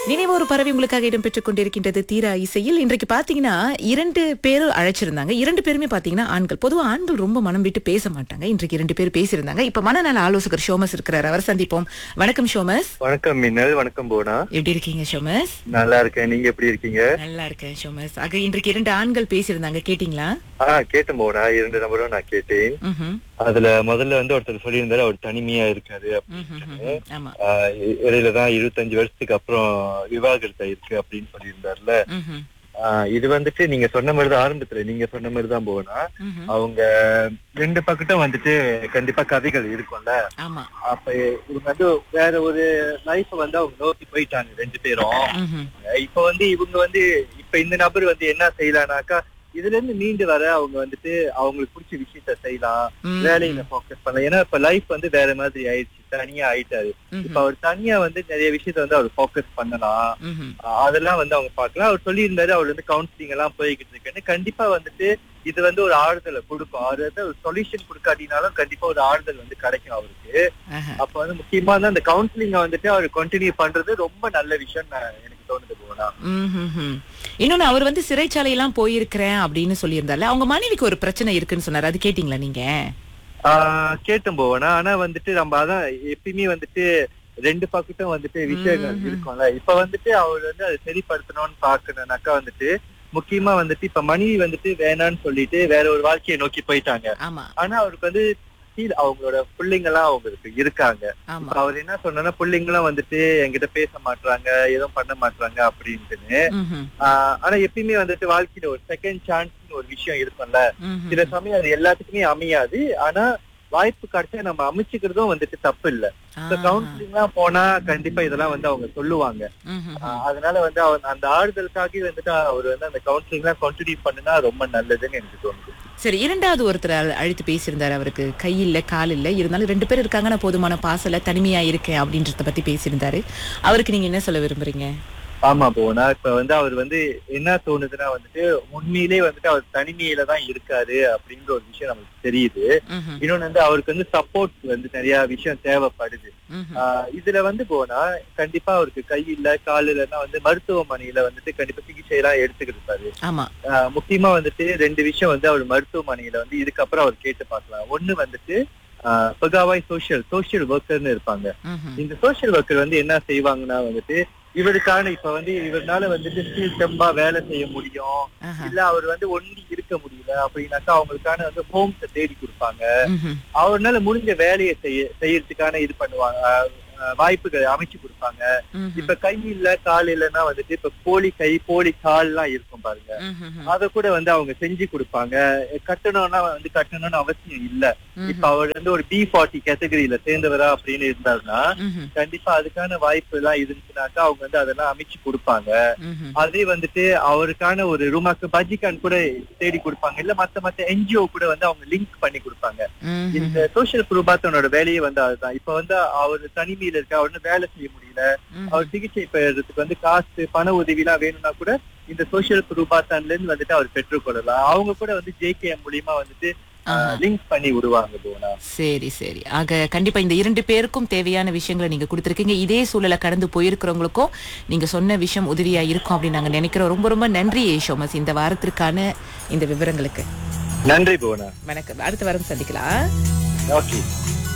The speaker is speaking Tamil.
நினைவு ஒரு பறவை உங்களுக்காக இடம்பெற்றுக் கொண்டிருக்கின்றது தீரா இசையில் இன்றைக்கு பாத்தீங்கன்னா இரண்டு பேர் அழைச்சிருந்தாங்க இரண்டு பேருமே பாத்தீங்கன்னா ஆண்கள் பொதுவா ஆண்கள் ரொம்ப மனம் விட்டு பேச மாட்டாங்க இன்றைக்கு இரண்டு பேர் பேசியிருந்தாங்க இப்ப மனநல ஆலோசகர் ஷோமஸ் இருக்கிறார் அவர் சந்திப்போம் வணக்கம் ஷோமஸ் வணக்கம் மின்னல் வணக்கம் போனா எப்படி இருக்கீங்க ஷோமஸ் நல்லா இருக்கேன் நீங்க எப்படி இருக்கீங்க நல்லா இருக்கேன் ஷோமஸ் ஆக இன்றைக்கு இரண்டு ஆண்கள் பேசியிருந்தாங்க கேட்டீங்களா ஆ கேட்டேன் போனா இரண்டு நம்பரும் நான் கேட்டேன் ம்ஹும். அதுல முதல்ல வந்து ஒருத்தர் சொல்லியிருந்தாரு அவர் தனிமையா இருக்காரு ம்ஹும், ம்ஹும். ஆமா ஆ, இ- இடையிலதான் இருபத்தஞ்சு வருஷத்துக்கு அப்புறம் விவாகரத்து ஆயிருக்கு அப்படின்னு சொல்லியிருந்தாருல ம்ஹும், ஆ, இது வந்துட்டு நீங்க சொன்ன மாதிரிதான் ஆரம்பத்துல நீங்க சொன்ன மாதிரிதான் போனா ம்ஹும். அவங்க ரெண்டு பக்கட்டும் வந்துட்டு கண்டிப்பா கதைகள் இருக்கும்ல ஆமா அப்ப இவங்க வந்து வேற ஒரு லைஃப் வந்து அவங்க நோக்கி போயிட்டாங்க ரெண்டு பேரும் ம்ஹும். இப்ப வந்து இவங்க வந்து இப்ப இந்த நபர் வந்து என்ன செய்யலாம்னாக்கா இதுல இருந்து மீண்டு வர அவங்க வந்துட்டு அவங்களுக்கு பிடிச்ச விஷயத்த செய்யலாம் ம். வேலையில ஃபோக்கஸ் பண்ணலாம் ஏன்னா இப்ப லைஃப் வந்து வேற மாதிரி ஆயிடுச்சு தனியா ஆயிட்டாரு ம்ஹும். இப்ப அவர் தனியா வந்து நிறைய விஷயத்த வந்து அவர் ஃபோக்கஸ் பண்ணலாம் ம்ஹும். அஹ் அதெல்லாம் வந்து அவங்க பார்க்கலாம் அவர் சொல்லியிருந்தாரு அவர் வந்து கவுன்சிலிங் எல்லாம் போய்கிட்டு இருக்குன்னு கண்டிப்பா வந்துட்டு இது வந்து ஒரு ஆறுதலை கொடுக்கும் அவர் வந்து ஒரு சொல்யூஷன் கொடுக்காட்டினாலும் கண்டிப்பா ஒரு ஆறுதல் வந்து கிடைக்கும் அவருக்கு ஆஹா. அப்ப வந்து முக்கியமா வந்து அந்த கவுன்சிலிங்க வந்துட்டு அவர் கண்டினியூ பண்றது ரொம்ப நல்ல விஷயம் எனக்கு தோணுது போனா ம்ஹும்ஹும். இன்னொன்னு அவர் வந்து சிறைச்சாலை எல்லாம் போயிருக்கிறேன் அப்படின்னு சொல்லியிருந்தால அவங்க மனைவிக்கு ஒரு பிரச்சனை இருக்குன்னு சொன்னாரு அது கேட்டீங்களா நீங்க ஆஹ் கேட்டும் போவேனா ஆனா வந்துட்டு நம்ம அதான் எப்பயுமே வந்துட்டு ரெண்டு பக்கட்டும் வந்துட்டு விஷயங்கள் ம்ஹும். இருக்கும்ல இப்ப வந்துட்டு அவர் வந்து அதை சரிப்படுத்தணும்னு பாக்கணும்னாக்கா வந்துட்டு முக்கியமா வந்துட்டு இப்ப மனைவி வந்துட்டு வேணான்னு சொல்லிட்டு வேற ஒரு வாழ்க்கையை நோக்கி போயிட்டாங்க ஆமா ஆனா அவருக்கு வந்து feel அவங்களோட பிள்ளைங்க எல்லாம் அவங்களுக்கு இருக்காங்க ஆமா இப்ப அவர் என்ன சொன்னா பிள்ளைங்களும் வந்துட்டு என்கிட்ட பேச மாட்றாங்க எதுவும் பண்ண மாட்றாங்க அப்படின்ட்டுன்னு ம்ஹும். ஆஹ் ஆனா எப்பயுமே வந்துட்டு வாழ்க்கையில ஒரு செகண்ட் சான்ஸ் ஒரு விஷயம் இருக்கும்ல ம்ஹும். சில சமயம் அது எல்லாத்துக்குமே அமையாது ஆனா வாய்ப்பு கிடைச்சா நம்ம அமைச்சுக்கிறதும் வந்துட்டு தப்பு இல்ல ஆஹா. கவுன்சிலிங் எல்லாம் போனா கண்டிப்பா இதெல்லாம் வந்து அவங்க சொல்லுவாங்க ம்ஹும். ஆஹ் அதனால வந்து அவர் அந்த ஆறுதலுக்காக வந்துட்டு அவர் வந்து அந்த கவுன்சிலிங் எல்லாம் கண்டினியூ பண்ணுனா ரொம்ப நல்லதுன்னு எனக்கு தோணுது சரி இரண்டாவது ஒருத்தர் அழ- அழைத்து பேசியிருந்தாரு அவருக்கு கை இல்ல கால் இல்ல இருந்தாலும் ரெண்டு பேர் இருக்காங்க நான் போதுமான பாசல தனிமையா இருக்கேன் அப்படின்றத பத்தி பேசியிருந்தாரு அவருக்கு நீங்க என்ன சொல்ல விரும்புறீங்க ஆமா போனா இப்ப வந்து அவர் வந்து என்ன தோணுதுன்னா வந்துட்டு உண்மையிலே வந்துட்டு அவர் தனிமையில தான் இருக்காரு அப்படின்ற ஒரு விஷயம் நமக்கு தெரியுது ம்ஹும். இன்னொன்னு வந்து அவருக்கு வந்து சப்போர்ட் வந்து நிறைய விஷயம் தேவைப்படுது ம்ஹும். ஆஹ் இதுல வந்து போனா கண்டிப்பா அவருக்கு கை இல்ல கால் இல்லைன்னா வந்து மருத்துவமனையில வந்துட்டு கண்டிப்பா சிகிச்சை எல்லாம் எடுத்துக்கிட்டு இருப்பாரு ஆமா ஆஹ் முக்கியமா வந்துட்டு ரெண்டு விஷயம் வந்து அவர் மருத்துவமனையில வந்து இதுக்கப்புறம் அவர் கேட்டு பார்க்கலாம் ஒண்ணு வந்துட்டு ஆஹ் பகாவாய் சோஷியல் சோஷியல் ஒர்க்கர்னு இருப்பாங்க ம்ஹும். இந்த சோஷியல் ஒர்க்கர் வந்து என்ன செய்வாங்கன்னா வந்துட்டு இவருக்கான இப்ப வந்து இவர்னால வந்துட்டு ஸ்கில் செம்பா வேலை செய்ய முடியும் ஆஹா. இல்ல அவர் வந்து ஒண்டி இருக்க முடியல அப்படின்னாக்கா அவங்களுக்கான வந்து ஹோம்ஸ தேடி கொடுப்பாங்க ம்ஹும். அவர்னால முடிஞ்ச வேலையை செய்ய செய்யறதுக்கான இது பண்ணுவாங்க அஹ் அஹ் வாய்ப்புகளை அமைச்சு கொடுப்பாங்க ம்ஹும். இப்ப கை இல்ல கால் இல்லைன்னா வந்துட்டு இப்ப போலி கை போலி கால் எல்லாம் இருக்கும் பாருங்க ம்ஹும். அத கூட வந்து அவங்க செஞ்சு கொடுப்பாங்க கட்டணும்னா வந்து கட்டணும்னு அவசியம் இல்ல இப்ப அவர் வந்து ஒரு பி ஃபார்ட்டி கேட்டகரியில சேர்ந்தவரா அப்படின்னு இருந்தாருன்னா ம்ஹும். கண்டிப்பா அதுக்கான வாய்ப்பு எல்லாம் இருந்துச்சுனாக்கா அவங்க வந்து அதெல்லாம் அமைச்சு கொடுப்பாங்க ம்ஹும். அதே வந்துட்டு அவருக்கான ஒரு ரூமாக்கு பஜிகான் கூட தேடி கொடுப்பாங்க இல்ல மத்த மத்த என்ஜிஓ கூட வந்து அவங்க லிங்க் பண்ணி கொடுப்பாங்க ம்ஹும். இந்த சோசியல் குருபாத்தனோட வேலையே வந்து அதுதான் இப்ப வந்து அவர் தனிமையில இருக்க அவர் வந்து வேலை செய்ய முடியல ம்ஹும். அவர் சிகிச்சை பெறதுக்கு வந்து காசு பண உதவி எல்லாம் வேணும்னா கூட இந்த சோசியல் குருபாத்தான்ல இருந்து வந்துட்டு அவர் பெற்றுக்கொள்ளலாம் அவங்க கூட வந்து ஜேகேஎம் மூலியமா வந்துட்டு ஆஹா. லிங்க் பண்ணி விடுவாங்க போனா சரி சரி ஆக கண்டிப்பா இந்த இரண்டு பேருக்கும் தேவையான விஷயங்களை நீங்க கொடுத்திருக்கீங்க இதே சூழலை கடந்து போயிருக்கிறவங்களுக்கும் நீங்க சொன்ன விஷயம் உதவியா இருக்கும் அப்படின்னு நாங்க நினைக்கிறோம் ரொம்ப ரொம்ப நன்றி ஷோமஸ் இந்த வாரத்திற்கான இந்த விவரங்களுக்கு நன்றி போனா வணக்கம் அடுத்த வாரம் சந்திக்கலாம் ஓகே